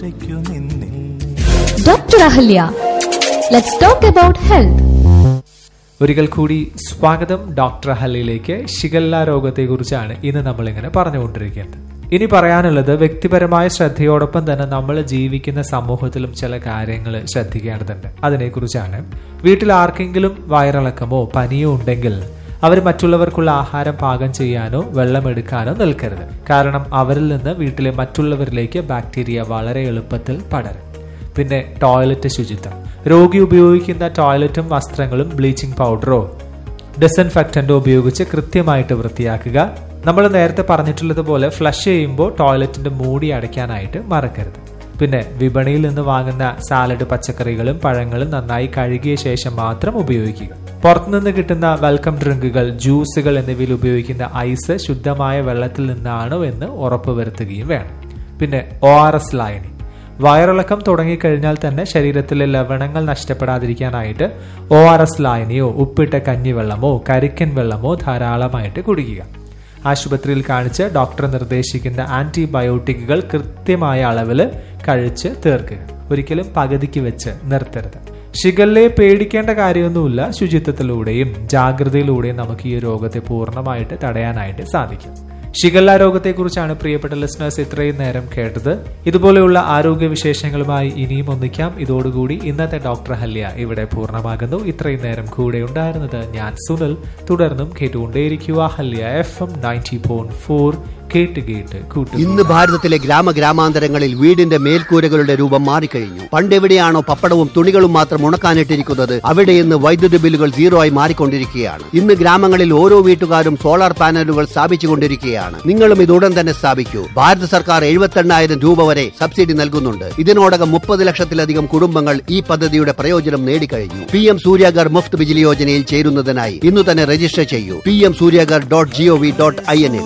ഒറ്റയ്ക്കു നിന്നിൽ doctor Ahalya let's talk about health ഒരിക്കൽ കൂടി സ്വാഗതം ഡോക്ടർ ഹല്ലിയിലേക്ക് ഷിഗല്ല രോഗത്തെക്കുറിച്ചാണ് ഇന്ന് നമ്മളിങ്ങനെ പറഞ്ഞുകൊണ്ടിരിക്കുന്നത് ഇനി പറയാനുള്ളത് വ്യക്തിപരമായ ശ്രദ്ധയോടൊപ്പം തന്നെ നമ്മൾ ജീവിക്കുന്ന സമൂഹത്തിലും ചില കാര്യങ്ങൾ ശ്രദ്ധിക്കേണ്ടതുണ്ട് അതിനെക്കുറിച്ചാണ് വീട്ടിൽ ആർക്കെങ്കിലും വയറിളക്കമോ പനിയോ ഉണ്ടെങ്കിൽ അവർ മറ്റുള്ളവർക്കുള്ള ആഹാരം പാകം ചെയ്യാനോ വെള്ളമെടുക്കാനോ നിൽക്കരുത് കാരണം അവരിൽ നിന്ന് വീട്ടിലെ മറ്റുള്ളവരിലേക്ക് ബാക്ടീരിയ വളരെ എളുപ്പത്തിൽ പടരും പിന്നെ ടോയ്ലറ്റ് ശുചിത്വം രോഗി ഉപയോഗിക്കുന്ന ടോയ്ലറ്റും വസ്ത്രങ്ങളും ബ്ലീച്ചിങ് പൗഡറോ ഡിസൻഫെക്റ്റന്റോ ഉപയോഗിച്ച് കൃത്യമായിട്ട് വൃത്തിയാക്കുക നമ്മൾ നേരത്തെ പറഞ്ഞിട്ടുള്ളതുപോലെ ഫ്ലഷ് ചെയ്യുമ്പോൾ ടോയ്ലറ്റിന്റെ മൂടി അടയ്ക്കാനായിട്ട് മറക്കരുത് പിന്നെ വിപണിയിൽ നിന്ന് വാങ്ങുന്ന സാലഡ് പച്ചക്കറികളും പഴങ്ങളും നന്നായി കഴുകിയ ശേഷം മാത്രം ഉപയോഗിക്കുക പുറത്തുനിന്ന് കിട്ടുന്ന വെൽക്കം ഡ്രിങ്കുകൾ ജ്യൂസുകൾ എന്നിവയിൽ ഉപയോഗിക്കുന്ന ഐസ് ശുദ്ധമായ വെള്ളത്തിൽ നിന്നാണോ എന്ന് ഉറപ്പുവരുത്തുകയും വേണം പിന്നെ ഒ ആർ എസ് ലായനി വയറിളക്കം തുടങ്ങിക്കഴിഞ്ഞാൽ തന്നെ ശരീരത്തിലെ ലവണങ്ങൾ നഷ്ടപ്പെടാതിരിക്കാനായിട്ട് ഒ ആർ എസ് ലായനിയോ ഉപ്പിട്ട കഞ്ഞിവെള്ളമോ കരിക്കൻ വെള്ളമോ ധാരാളമായിട്ട് കുടിക്കുക ആശുപത്രിയിൽ കാണിച്ച് ഡോക്ടർ നിർദ്ദേശിക്കുന്ന ആന്റിബയോട്ടിക്കുകൾ കൃത്യമായ അളവിൽ കഴിച്ച് തീർക്കുക ഒരിക്കലും പകുതിക്ക് വെച്ച് നിർത്തരുത് ഷിഗല്ലയെ പേടിക്കേണ്ട കാര്യമൊന്നുമില്ല ശുചിത്വത്തിലൂടെയും ജാഗ്രതയിലൂടെയും നമുക്ക് ഈ രോഗത്തെ പൂർണ്ണമായിട്ട് തടയാനായിട്ട് സാധിക്കും ഷിഗല്ല രോഗത്തെക്കുറിച്ചാണ് പ്രിയപ്പെട്ട ലിസണേഴ്സ് ഇത്രയും നേരം കേട്ടത് ഇതുപോലെയുള്ള ആരോഗ്യ വിശേഷങ്ങളുമായി ഇനിയും ഒന്നിക്കാം ഇതോടുകൂടി ഇന്നത്തെ ഡോക്ടർ ഹല്യ ഇവിടെ പൂർണ്ണമാകുന്നു ഇത്രയും നേരം കൂടെ ഉണ്ടായിരുന്നത് ഞാൻ സുനിൽ തുടർന്നും കേട്ടുകൊണ്ടേയിരിക്കുക Ahalya F M ninety point four കേട്ട് കേട്ട് കൂട്ടു ഇന്ന് ഭാരതത്തിലെ ഗ്രാമഗ്രാമാന്തരങ്ങളിൽ വീടിന്റെ മേൽക്കൂരകളുടെ രൂപം മാറിക്കഴിഞ്ഞു പണ്ടെവിടെയാണോ പപ്പടവും തുണികളും മാത്രം ഉണക്കാനിട്ടിരിക്കുന്നത് അവിടെ ഇന്ന് വൈദ്യുതി ബില്ലുകൾ സീറോ ആയി മാറിക്കൊണ്ടിരിക്കുകയാണ് ഇന്ന് ഗ്രാമങ്ങളിൽ ഓരോ വീട്ടുകാരും സോളാർ പാനലുകൾ സ്ഥാപിച്ചുകൊണ്ടിരിക്കുകയാണ് നിങ്ങളും ഇത് ഉടൻ തന്നെ സ്ഥാപിക്കൂ ഭാരത സർക്കാർ എഴുപത്തെണ്ണായിരം രൂപ വരെ സബ്സിഡി നൽകുന്നുണ്ട് ഇതിനോടകം മുപ്പത് ലക്ഷത്തിലധികം കുടുംബങ്ങൾ ഈ പദ്ധതിയുടെ പ്രയോജനം നേടിക്കഴിഞ്ഞു പി എം സൂര്യാഗർ മുഫ്ത് ബിജിലി യോജനയിൽ ചേരുന്നതിനായി ഇന്ന് തന്നെ രജിസ്റ്റർ ചെയ്യൂ P M Suryaghar dot GOV dot I N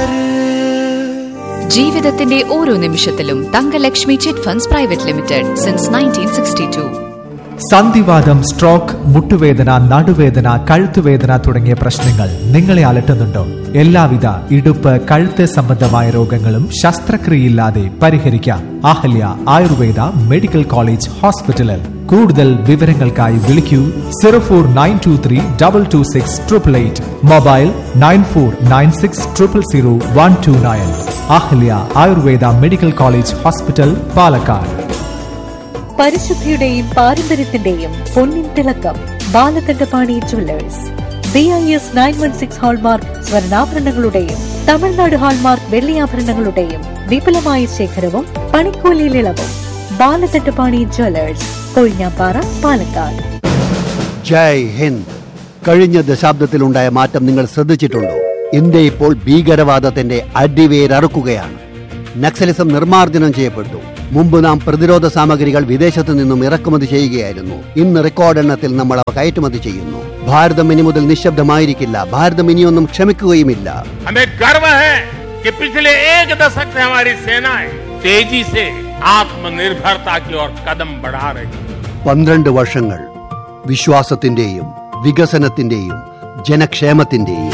ജീവിതത്തിന്റെ ഓരോ നിമിഷത്തിലും Thangalakshmi chit funds private limited since nineteen sixty two സന്ധിവാദം സ്ട്രോക്ക് മുട്ടുവേദന നടുവേദന കഴുത്തുവേദന തുടങ്ങിയ പ്രശ്നങ്ങൾ നിങ്ങളെ അലട്ടുന്നുണ്ടോ എല്ലാവിധ ഇടുപ്പ് കഴുത്ത് സംബന്ധമായ രോഗങ്ങളും ശസ്ത്രക്രിയയില്ലാതെ പരിഹരിക്കാം അഹല്യ ആയുർവേദ മെഡിക്കൽ കോളേജ് ഹോസ്പിറ്റലിൽ കൂടുതൽ വിവരങ്ങൾക്കായി വിളിക്കൂ zero four nine two three double two six triple eight mobile nine four nine six triple zero one two nine Ahalya Ayurveda medical college hospital Palakkad പരിശുദ്ധിയുടെയും പാരമ്പര്യത്തിന്റെയും പൊന്നിൻ തിളക്കം Balakandapani jewellers B I S nine one six hallmark സ്വർണ്ണാഭരണങ്ങളുടെയും Tamil Nadu hallmark വെള്ളിയാഭരണങ്ങളുടെയും വിപുലമായ ശേഖരവും പണിക്കൂലിയിൽ ഇളവും ബാലകണ്ഠപാണി ജ്വല്ലേഴ്സ് കൊഴിഞ്ഞാപ്പാറ പാലക്കാട് ജയ് ഹിന്ദ് കഴിഞ്ഞ ദശാബ്ദത്തിലുണ്ടായ മാറ്റം നിങ്ങൾ ശ്രദ്ധിച്ചിട്ടുണ്ടോ ഇന്ത്യ ഇപ്പോൾ ഭീകരവാദത്തിന്റെ അടിവേരറുക്കുകയാണ് നക്സലിസം നിർമ്മാർജ്ജനം ചെയ്യപ്പെട്ടു മുമ്പ് നാം പ്രതിരോധ സാമഗ്രികൾ വിദേശത്തു നിന്നും ഇറക്കുമതി ചെയ്യുകയായിരുന്നു ഇന്ന് റെക്കോർഡ് എണ്ണത്തിൽ നമ്മൾ അവ കയറ്റുമതി ചെയ്യുന്നു ഭാരതം ഇനി മുതൽ നിശബ്ദമായിരിക്കില്ല ഭാരതം ഇനിയൊന്നും ക്ഷമിക്കുകയുമില്ല हमें गर्व है कि पिछले एक दशक से हमारी सेनाएं तेजी से आत्मनिर्भरता की ओर कदम बढ़ा रही है പന്ത്രണ്ട് വർഷങ്ങൾ വിശ്വാസത്തിന്റെയും വികസനത്തിന്റെയും ജനക്ഷേമത്തിന്റെയും